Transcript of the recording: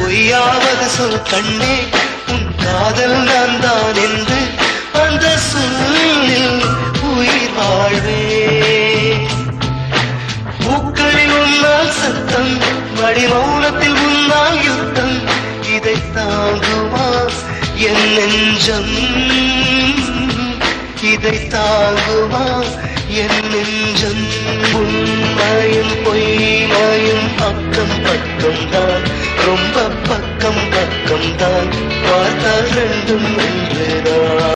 பொய்யாவது சொல் கண்ணே உன் காதல் நான் தான் என்று அந்த சொல்லில் உயிர் வாழ்வே பூக்களில் உன்னால் சத்தம் வடி மௌனத்தில் உன்னால் யுத்தம் இதை தாங்குமா என் நெஞ்சம் இதை தாங்குமா என் நெஞ்சம் உண்மையும் பொய்மையும் அக்கம் பக்கம் தான்